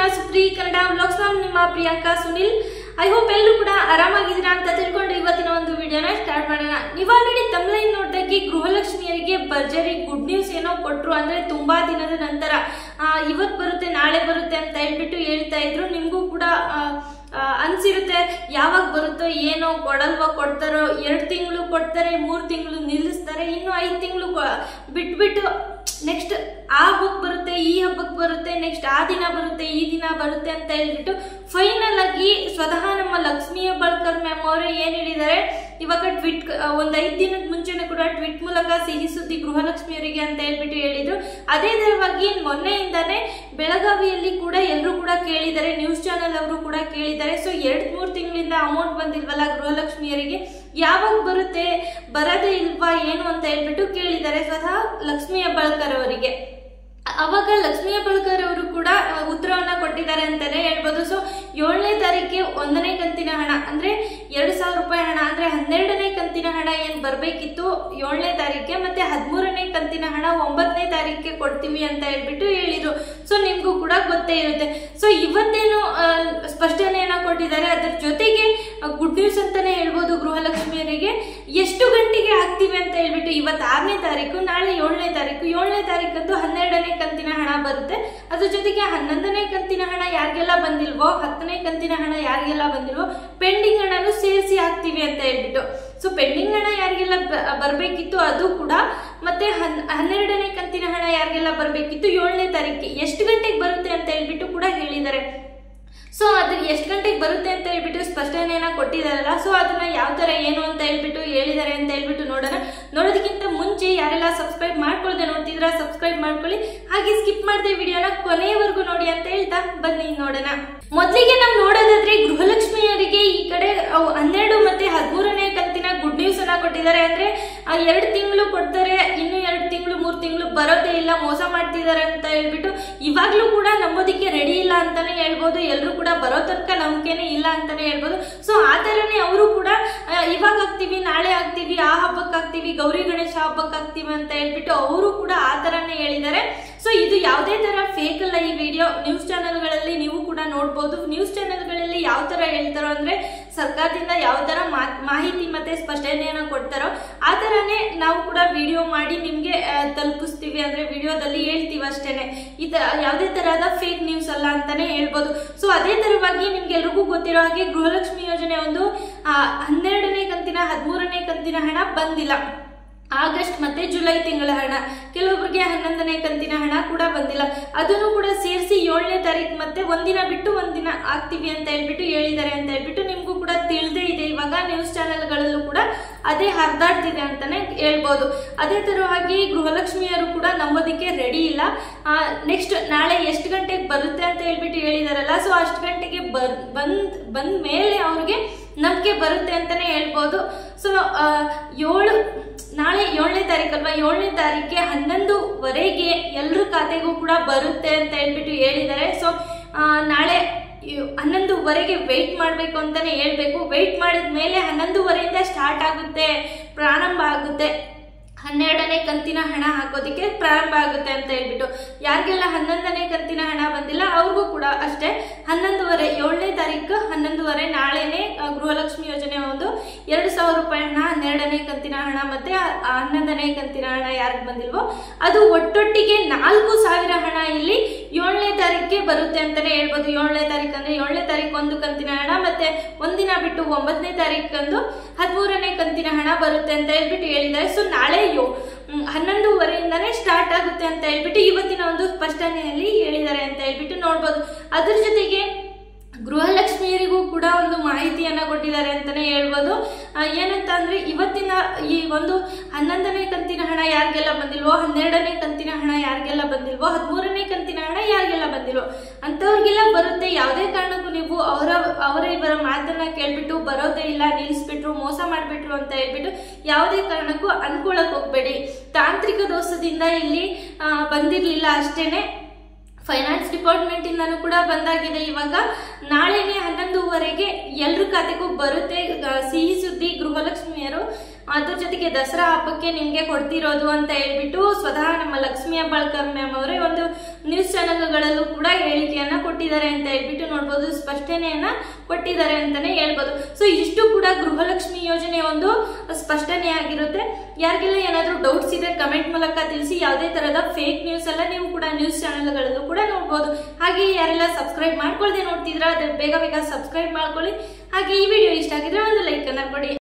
ಸುಪ್ರಿ Kannada vlogs ನಾನು ನಿಮ್ಮ Priyanka Sunil I hope ಎಲ್ಲರೂ ಕೂಡ ಆರಾಮಾಗಿದ್ದೀರಾ ಅಂತ ತಿಳ್ಕೊಂಡು ಇವತ್ತಿನ ಒಂದು ವಿಡಿಯೋನ ಸ್ಟಾರ್ಟ್ ಮಾಡೋಣ ನೀವು ಆಲ್ರೆಡಿ ತಮ್ಲೈನ್ ನೋಡ್ದಾಗೆ ಗೃಹಲಕ್ಷ್ಮಿಯರಿಗೆ ಭರ್ಜರಿ ಗುಡ್ ನ್ಯೂಸ್ ಏನೋ ಕೊಟ್ರು ಅಂದ್ರೆ ತುಂಬಾ ದಿನದ ನಂತರ ಆ, ಇವತ್ತು ಬರುತ್ತೆ ನಾಳೆ ಬರುತ್ತೆ ಅಂತ ಹೇಳ್ಬಿಟ್ಟು ಹೇಳ್ತಾ ಇದ್ರು ನಿಮಗೂ ಕೂಡ ಆ, ಆ, ಅನ್ಸಿರುತ್ತೆ ಯಾವಾಗ ಬರುತ್ತೋ ಏನೋ ಕೊಡಲ್ವಾ ಕೊಡ್ತಾರೋ ಎರಡು ತಿಂಗಳು ಕೊಡ್ತಾರೆ ಮೂರು ತಿಂಗಳು ನಿಲ್ಲಿಸ್ತಾರೆ ಇನ್ನು ಐದು ತಿಂಗಳು ಬಿಟ್ಬಿಟ್ಟು ನೆಕ್ಸ್ಟ್ ಆ ಹಬ್ಬಕ್ಕೆ ಬರುತ್ತೆ ಈ ಹಬ್ಬಕ್ಕೆ ಬರುತ್ತೆ ನೆಕ್ಸ್ಟ್ ಆ ದಿನ ಬರುತ್ತೆ ಈ ದಿನ ಬರುತ್ತೆ ಅಂತ ಹೇಳ್ಬಿಟ್ಟು ಫೈನಲ್ ಆಗಿ ಸ್ವತಃ ನಮ್ಮ ಲಕ್ಷ್ಮೀ ಹೆಬ್ಬಾಳ್ಕರ್ ಮ್ಯಾಮ್ ಅವರು ಏನ್ ಹೇಳಿದ್ದಾರೆ ಇವಾಗ ಟ್ವಿಟ್ ಒಂದ್ ಐದ್ ದಿನದ ಮುಂಚೆನೂ ಕೂಡ ಟ್ವಿಟ್ ಮೂಲಕ ಸಿಹಿ ಸುದ್ದಿ ಗೃಹಲಕ್ಷ್ಮಿಯವರಿಗೆ ಅಂತ ಹೇಳ್ಬಿಟ್ಟು ಹೇಳಿದ್ರು ಅದೇ ತರವಾಗಿ ಮೊನ್ನೆಯಿಂದಾನೇ ಬೆಳಗಾವಿಯಲ್ಲಿ ಕೂಡ ಎಲ್ಲರೂ ಕೂಡ ಕೇಳಿದ್ದಾರೆ ನ್ಯೂಸ್ ಚಾನೆಲ್ ಅವರು ಕೂಡ ಕೇಳಿದ್ದಾರೆ ಸೊ ಎರಡ್ ಮೂರು ತಿಂಗಳಿಂದ ಅಮೌಂಟ್ ಬಂದಿಲ್ವಲ್ಲ ಗೃಹಲಕ್ಷ್ಮಿಯರಿಗೆ ಯಾವಾಗ ಬರುತ್ತೆ ಬರದೇ ಇಲ್ವಾ ಏನು ಅಂತ ಹೇಳ್ಬಿಟ್ಟು ಕೇಳಿದ್ದಾರೆ ಸ್ವತಃ ಲಕ್ಷ್ಮೀ ಹೆಬ್ಬಾಳ್ಕರ್ ಅವರಿಗೆ ಅವಾಗ ಲಕ್ಷ್ಮೀ ಹೆಬ್ಬಾಳ್ಕರ್ ಅವರು ಕೂಡ ಆ, ಉತ್ತರವನ್ನ ಕೊಟ್ಟಿದ್ದಾರೆ ಅಂತಾನೆ ಹೇಳ್ಬೋದು ಸೊ ಏಳನೇ ತಾರೀಕಿಗೆ ಒಂದನೇ ಕಂತಿನ ಹಣ ಅಂದ್ರೆ ಎರಡು ಸಾವಿರ ರೂಪಾಯಿ ಹಣ ಅಂದ್ರೆ ಹನ್ನೆರಡನೇ ಕಂತಿನ ಹಣ ಏನ್ ಬರ್ಬೇಕಿತ್ತು ಏಳನೇ ತಾರೀಕಿಗೆ ಮತ್ತೆ ಹದಿಮೂರನೇ ಕಂತಿನ ಹಣ ಒಂಬತ್ತನೇ ತಾರೀಕಿಗೆ ಕೊಡ್ತೀವಿ ಅಂತ ಹೇಳ್ಬಿಟ್ಟು ಹೇಳಿದ್ರು ಸೊ ನಿಮ್ಗೂ ಕೂಡ ಗೊತ್ತೇ ಇರುತ್ತೆ ಸೊ ಇವತ್ತೇನು ಆ, ಸ್ಪಷ್ಟನೆಯನ್ನ ಕೊಟ್ಟಿದ್ದಾರೆ ಅದ್ರ ಜೊತೆಗೆ ಗುಡ್ ನ್ಯೂಸ್ ಅಂತಾನೆ ಹೇಳ್ಬೋದು ಗೃಹಲಕ್ಷ್ಮಿಯರಿಗೆ ಎಷ್ಟು ಗಂಟೆಗೆ ಆಗ್ತೀವಿ ಅಂತ ಹೇಳ್ಬಿಟ್ಟು ಇವತ್ತು ಆರನೇ ತಾರೀಕು ನಾಳೆ ಏಳನೇ ತಾರೀಕು ಏಳನೇ ತಾರೀಕಂದು ಹನ್ನೆರಡನೇ ಕಂತಿನ ಹಣ ಬರುತ್ತೆ ಅದ್ರ ಜೊತೆಗೆ ಹನ್ನೊಂದನೇ ಕಂತಿನ ಹಣ ಯಾರಿಗೆಲ್ಲ ಬಂದಿಲ್ವೋ ಹತ್ತನೇ ಕಂತಿನ ಹಣ ಯಾರಿಗೆಲ್ಲ ಬಂದಿಲ್ವೋ ಪೆಂಡಿಂಗ್ ಹಣನು ಸೇರಿಸಿ ಹಾಕ್ತೀವಿ ಅಂತ ಹೇಳ್ಬಿಟ್ಟು ಸೊ ಪೆಂಡಿಂಗ್ ಹಣ ಯಾರಿಗೆಲ್ಲ ಬ- ಬರ್ಬೇಕಿತ್ತು ಅದು ಕೂಡ ಮತ್ತೆ ಹನ್ ಹನ್ನೆರಡನೇ ಕಂತಿನ ಹಣ ಯಾರಿಗೆಲ್ಲ ಬರ್ಬೇಕಿತ್ತು ಏಳನೇ ತಾರೀಕಿಗೆ ಎಷ್ಟು ಗಂಟೆಗೆ ಬರುತ್ತೆ ಅಂತ ಹೇಳ್ಬಿಟ್ಟು ಕೂಡ ಹೇಳಿದ್ದಾರೆ ಸೊ ಅದಕ್ಕೆ ಎಷ್ಟು ಗಂಟೆಗೆ ಬರುತ್ತೆ ಅಂತ ಹೇಳ್ಬಿಟ್ಟು ಸ್ಪಷ್ಟನೆಯನ್ನ ಕೊಟ್ಟಿದಾರಲ್ಲ ಸೊ ಅದನ್ನ ಯಾವ ತರ ಏನು ಅಂತ ಹೇಳ್ಬಿಟ್ಟು ಹೇಳಿದ್ದಾರೆ ಅಂತ ಹೇಳ್ಬಿಟ್ಟು ನೋಡೋಣ ನೋಡೋದಕ್ಕಿಂತ ಮುಂಚೆ ಯಾರೆಲ್ಲ ಸಬ್ಸ್ಕ್ರೈಬ್ ಮಾಡ್ಕೊಳ್ದೆ ನೋಡ್ತಿದ್ರ ಸಬ್ಸ್ಕ್ರೈಬ್ ಮಾಡ್ಕೊಳ್ಳಿ ಹಾಗೆ ಸ್ಕಿಪ್ ಮಾಡದೆ ವಿಡಿಯೋನ ಕೊನೆಯವರೆಗೂ ನೋಡಿ ಅಂತ ಹೇಳ್ತಾ ಬನ್ನಿ ನೋಡೋಣ ಮೊದಲಿಗೆ ನಾವು ನೋಡೋದಾದ್ರೆ ಗೃಹಲಕ್ಷ್ಮಿಯರಿಗೆ ಈ ಕಡೆ ಅವು ಹನ್ನೆರಡು ಮತ್ತೆ ಹದಿಮೂರನೇ ಕಂತಿನ ಗುಡ್ ನ್ಯೂಸ್ ಅನ್ನ ಕೊಟ್ಟಿದ್ದಾರೆ ಅಂದ್ರೆ ಎರಡು ತಿಂಗಳು ಕೊಡ್ತಾರೆ ಇನ್ನು ಎರಡು ತಿಂಗಳು ಮೂರು ತಿಂಗಳು ಬರೋದೇ ಇಲ್ಲ ಮೋಸ ಮಾಡ್ತಿದ್ದಾರೆ ಅಂತ ಹೇಳ್ಬಿಟ್ಟು ಇವಾಗ್ಲೂ ಕೂಡ ನಂಬೋದಿಕ್ಕೆ ರೆಡಿ ಇಲ್ಲ ಅಂತಾನೆ ಹೇಳ್ಬೋದು ಎಲ್ಲರೂ ಕೂಡ ಬರೋ ತನಕ ನಂಬಿಕೆನೆ ಇಲ್ಲ ಅಂತಾನೆ ಹೇಳ್ಬೋದು ಸೊ ಆ ತರನೇ ಅವರು ಕೂಡ ಆ, ಇವಾಗ ಆಗ್ತೀವಿ ನಾಳೆ ಆಗ್ತೀವಿ ಆ ಹಬ್ಬಕ್ಕೆ ಆಗ್ತೀವಿ ಗೌರಿ ಗಣೇಶ ಹಬ್ಬಕ್ಕೆ ಆಗ್ತೀವಿ ಅಂತ ಹೇಳ್ಬಿಟ್ಟು ಅವರು ಕೂಡ ಆ ತರನೇ ಹೇಳಿದ್ದಾರೆ ಸೊ ಇದು ಯಾವುದೇ ತರ ಫೇಕ್ ಅಲ್ಲ ಈ ವಿಡಿಯೋ ನ್ಯೂಸ್ ಚಾನೆಲ್ಗಳಲ್ಲಿ ನೀವು ಕೂಡ ನೋಡ್ಬೋದು ನ್ಯೂಸ್ ಚಾನೆಲ್ಗಳಲ್ಲಿ ಯಾವ ತರ ಹೇಳ್ತಾರೋ ಅಂದ್ರೆ ಸರ್ಕಾರದಿಂದ ಯಾವ ತರ ಮಾ- ಮಾಹಿತಿ ಮತ್ತೆ ಸ್ಪಷ್ಟನೆಯನ್ನ ಕೊಡ್ತಾರೋ ಆ ತರನೇ ನಾವು ಕೂಡ ವಿಡಿಯೋ ಮಾಡಿ ನಿಮ್ಗೆ ಆ, ತಲುಪಿಸ್ತೀವಿ ಅಂದ್ರೆ ವಿಡಿಯೋದಲ್ಲಿ ಹೇಳ್ತೀವಿ ಅಷ್ಟೇನೆ ಇದ ಯಾವುದೇ ತರಹದ ಫೇಕ್ ನ್ಯೂಸ್ ಅಲ್ಲ ಅಂತಾನೆ ಹೇಳ್ಬೋದು ಸೊ ಅದೇ ತರವಾಗಿ ನಿಮ್ಗೆ ಎಲ್ರಿಗೂ ಗೊತ್ತಿರೋ ಹಾಗೆ ಗೃಹಲಕ್ಷ್ಮಿ ಯೋಜನೆ ಒಂದು ಆ, ಹನ್ನೆರಡನೇ ಕಂತಿನ ಹದಿಮೂರನೇ ಕಂತಿನ ಹಣ ಬಂದಿಲ್ಲ ಆಗಸ್ಟ್ ಮತ್ತೆ ಜುಲೈ ತಿಂಗಳ ಹಣ ಕೆಲವೊಬ್ಬರಿಗೆ ಹನ್ನೊಂದನೇ ಕಂತಿನ ಹಣ ಕೂಡ ಬಂದಿಲ್ಲ ಅದನ್ನು ಕೂಡ ಸೇರಿಸಿ ಏಳನೇ ತಾರೀಕು ಮತ್ತೆ ಒಂದಿನ ಬಿಟ್ಟು ಒಂದಿನ ಆಗ್ತೀವಿ ಅಂತ ಹೇಳ್ಬಿಟ್ಟು ಹೇಳಿದ್ದಾರೆ ಅಂತ ಹೇಳ್ಬಿಟ್ಟು ನಿಮ್ಗೂ ಕೂಡ ತಿಳಿದೇ ಇದೆ ಇವಾಗ ನ್ಯೂಸ್ ಚಾನೆಲ್ಗಳಲ್ಲೂ ಕೂಡ ಅದೇ ಹರಿದಾಡ್ತಿದೆ ಅಂತಾನೆ ಹೇಳ್ಬೋದು ಅದೇ ತರವಾಗಿ ಗೃಹಲಕ್ಷ್ಮಿಯರು ಕೂಡ ನಂಬೋದಕ್ಕೆ ರೆಡಿ ಇಲ್ಲ ನೆಕ್ಸ್ಟ್ ನಾಳೆ ಎಷ್ಟು ಗಂಟೆಗೆ ಬರುತ್ತೆ ಅಂತ ಹೇಳ್ಬಿಟ್ಟು ಹೇಳಿದಾರಲ್ಲ ಸೊ ಅಷ್ಟು ಗಂಟೆಗೆ ಬರ್ ಬಂದ್ ಬಂದ ಮೇಲೆ ಅವ್ರಿಗೆ ನಂಬಿಕೆ ಬರುತ್ತೆ ಅಂತಾನೆ ಹೇಳ್ಬೋದು ಸೊ ಏಳು ನಾಳೆ ಏಳನೇ ತಾರೀಕು ಅಲ್ವಾ ಏಳನೇ ತಾರೀಕಿಗೆ ಹನ್ನೊಂದುವರೆಗೆ ಎಲ್ಲರ ಖಾತೆಗೂ ಕೂಡ ಬರುತ್ತೆ ಅಂತ ಹೇಳ್ಬಿಟ್ಟು ಹೇಳಿದ್ದಾರೆ ಸೊ ನಾಳೆ ಇವ್- ಹನ್ನೊಂದುವರೆಗೆ ವೆಯ್ಟ್ ಮಾಡಬೇಕು ಅಂತಾನೆ ಹೇಳ್ಬೇಕು ವೆಯ್ಟ್ ಮಾಡಿದ ಮೇಲೆ ಹನ್ನೊಂದುವರೆಯಿಂದ ಸ್ಟಾರ್ಟ್ ಆಗುತ್ತೆ ಪ್ರಾರಂಭ ಆಗುತ್ತೆ ಹನ್ನೆರಡನೇ ಕಂತಿನ ಹಣ ಹಾಕೋದಕ್ಕೆ ಪ್ರಾರಂಭ ಆಗುತ್ತೆ ಅಂತ ಹೇಳ್ಬಿಟ್ಟು ಯಾರಿಗೆಲ್ಲ ಹನ್ನೊಂದನೇ ಕಂತಿನ ಹಣ ಬಂದಿಲ್ಲ ಅವ್ರಿಗೂ ಕೂಡ ಅಷ್ಟೇ ಹನ್ನೊಂದುವರೆ ಏಳನೇ ತಾರೀಕು ಹನ್ನೊಂದುವರೆ ನಾಳೆನೆ ಆ, ಗೃಹಲಕ್ಷ್ಮಿ ಯೋಜನೆ ಒಂದು ಎರಡು ಸಾವಿರ ರೂಪಾಯಿ ಹಣ ಹನ್ನೆರಡನೇ ಕಂತಿನ ಹಣ ಮತ್ತೆ ಆ- ಆ ಹನ್ನೊಂದನೇ ಕಂತಿನ ಹಣ ಯಾರಿಗೆ ಬಂದಿಲ್ವೋ ಅದು ಒಟ್ಟೊಟ್ಟಿಗೆ ನಾಲ್ಕು ಸಾವಿರ ಹಣ ಇಲ್ಲಿ ಏಳನೇ ತಾರೀಕಿಗೆ ಬರುತ್ತೆ ಅಂತಾನೆ ಹೇಳ್ಬೋದು ಏಳನೇ ತಾರೀಕು ಅಂದ್ರೆ ಏಳನೇ ತಾರೀಕು ಒಂದು ಕಂತಿನ ಹಣ ಮತ್ತೆ ಒಂದಿನ ಬಿಟ್ಟು ಒಂಬತ್ತನೇ ತಾರೀಕಂದು ಹದಿಮೂರನೇ ಕಂತಿನ ಹಣ ಬರುತ್ತೆ ಅಂತ ಹೇಳ್ಬಿಟ್ಟು ಹೇಳಿದ್ದಾರೆ ಸೊ ನಾಳೆ ಯೋ ಮ್, ಹನ್ನೊಂದುವರೆಯಿಂದಾನೇ ಸ್ಟಾರ್ಟ್ ಆಗುತ್ತೆ ಅಂತ ಹೇಳ್ಬಿಟ್ಟು ಇವತ್ತಿನ ಒಂದು ಸ್ಪಷ್ಟನೆಯಲ್ಲಿ ಹೇಳಿದ್ದಾರೆ ಅಂತ ಹೇಳ್ಬಿಟ್ಟು ನೋಡ್ಬೋದು ಅದ್ರ ಜೊತೆಗೆ ಗೃಹಲಕ್ಷ್ಮಿಯರಿಗೂ ಕೂಡ ಒಂದು ಮಾಹಿತಿಯನ್ನ ಕೊಟ್ಟಿದ್ದಾರೆ ಅಂತಾನೆ ಹೇಳ್ಬೋದು ಆ, ಏನಂತ ಅಂದ್ರೆ ಇವತ್ತಿನ ಈ ಒಂದು ಹನ್ನೊಂದನೇ ಕಂತಿನ ಹಣ ಯಾರಿಗೆಲ್ಲ ಬಂದಿಲ್ವೋ ಹನ್ನೆರಡನೇ ಕಂತಿನ ಹಣ ಯಾರಿಗೆಲ್ಲ ಬಂದಿಲ್ವೋ ಹದಿಮೂರನೇ ಕಂತಿನ ಹಣ ಯಾರಿಗೆಲ್ಲ ಬಂದಿಲ್ವೋ ಅಂತವ್ರಿಗೆಲ್ಲ ಬರುತ್ತೆ ಯಾವುದೇ ಕಾರಣಕ್ಕೂ ನೀವು ಅವರ ಅವರ ಇವರ ಮಾತನ್ನ ಕೇಳ್ಬಿಟ್ಟು ಬರೋದೇ ಇಲ್ಲ ನಿಲ್ಲಿಸ್ಬಿಟ್ರು ಮೋಸ ಮಾಡ್ಬಿಟ್ರು ಅಂತ ಹೇಳ್ಬಿಟ್ಟು ಯಾವುದೇ ಕಾರಣಕ್ಕೂ ಅನ್ಕೊಳಕ್ ಹೋಗ್ಬೇಡಿ ತಾಂತ್ರಿಕ ದೋಷದಿಂದ ಇಲ್ಲಿ ಆ, ಬಂದಿರ್ಲಿಲ್ಲ ಅಷ್ಟೇನೆ ಫೈನಾನ್ಸ್ ಡಿಪಾರ್ಟ್ಮೆಂಟ್ ಇಂದನೂ ಕೂಡ ಬಂದಾಗಿದೆ ಇವಾಗ ನಾಳೆನೆ ಹನ್ನೊಂದುವರೆಗೆ ಎಲ್ರ ಖಾತೆಗೂ ಬರುತ್ತೆ ಆ, ಸಿಹಿ ಸುದ್ದಿ ಗೃಹಲಕ್ಷ್ಮಿಯರು ಅದ್ರ ಜೊತೆಗೆ ದಸರಾ ಹಬ್ಬಕ್ಕೆ ನಿಮ್ಗೆ ಕೊಡ್ತಿರೋದು ಅಂತ ಹೇಳ್ಬಿಟ್ಟು ಸ್ವತಃ ನಮ್ಮ ಲಕ್ಷ್ಮಿ ಹೆಬ್ಬಾಳ್ಕರ್ ಮ್ಯಾಮ್ ಅವರೇ ಒಂದು ನ್ಯೂಸ್ ಚಾನೆಲ್ಗಳಲ್ಲೂ ಕೂಡ ಹೇಳಿಕೆಯನ್ನ ಕೊಟ್ಟಿದ್ದಾರೆ ಅಂತ ಹೇಳ್ಬಿಟ್ಟು ನೋಡ್ಬೋದು ಸ್ಪಷ್ಟನೆಯನ್ನ ಕೊಟ್ಟಿದ್ದಾರೆ ಅಂತಾನೆ ಹೇಳ್ಬೋದು ಸೊ ಇಷ್ಟು ಕೂಡ ಗೃಹಲಕ್ಷ್ಮಿ ಯೋಜನೆ ಒಂದು ಸ್ಪಷ್ಟನೆ ಆಗಿರುತ್ತೆ ಯಾರಿಗೆಲ್ಲ ಏನಾದರೂ ಡೌಟ್ಸ್ ಇದೆ ಕಮೆಂಟ್ ಮೂಲಕ ತಿಳಿಸಿ ಯಾವುದೇ ತರಹದ ಫೇಕ್ ನ್ಯೂಸ್ ಎಲ್ಲ ನೀವು ಕೂಡ ನ್ಯೂಸ್ ಚಾನೆಲ್ಗಳಲ್ಲೂ ಕೂಡ ನೋಡ್ಬೋದು ಹಾಗೆ ಯಾರೆಲ್ಲ ಸಬ್ಸ್ಕ್ರೈಬ್ ಮಾಡ್ಕೊಳ್ದೆ ನೋಡ್ತಿದ್ರ ಅದ್ರ ಬೇಗ ಬೇಗ ಸಬ್ಸ್ಕ್ರೈಬ್ ಮಾಡ್ಕೊಳ್ಳಿ ಹಾಗೆ ಈ ವಿಡಿಯೋ ಇಷ್ಟ ಆಗಿದ್ರೆ ಒಂದು ಲೈಕ್ ಅನ್ನ ಕೊಡಿ